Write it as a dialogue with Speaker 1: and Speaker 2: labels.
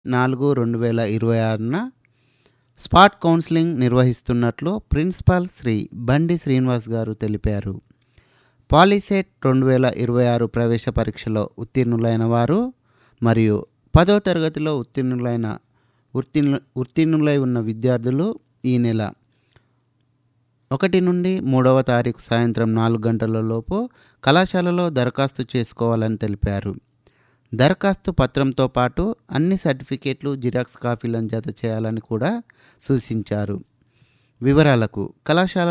Speaker 1: నాలుగు రెండు వేల ఇరవై ఆరున స్పాట్ కౌన్సిలింగ్ నిర్వహిస్తున్నట్లు ప్రిన్సిపాల్ శ్రీ బండి శ్రీనివాస్ గారు తెలిపారు పాలిసెట్ రెండు వేల ఇరవై ఆరు ప్రవేశ పరీక్షలో ఉత్తీర్ణులైన వారు మరియు పదో తరగతిలో ఉత్తీర్ణులైన ఉత్తీర్ణు ఉత్తీర్ణులై ఉన్న విద్యార్థులు ఈ నెల ఒకటి నుండి మూడవ తారీఖు సాయంత్రం నాలుగు గంటల లోపు కళాశాలలో దరఖాస్తు చేసుకోవాలని తెలిపారు దరఖాస్తు పత్రంతో పాటు అన్ని సర్టిఫికేట్లు జిరాక్స్ కాపీలను జత చేయాలని కూడా సూచించారు వివరాలకు కళాశాల